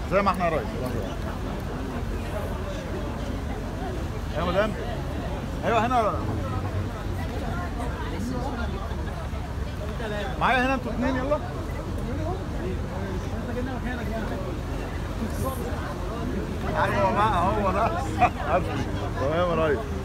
زي ما احنا يا ريس يا مدام ايوه هنا معايا هنا انتوا اثنين يلا ايوه بقى هو ده تمام يا ريس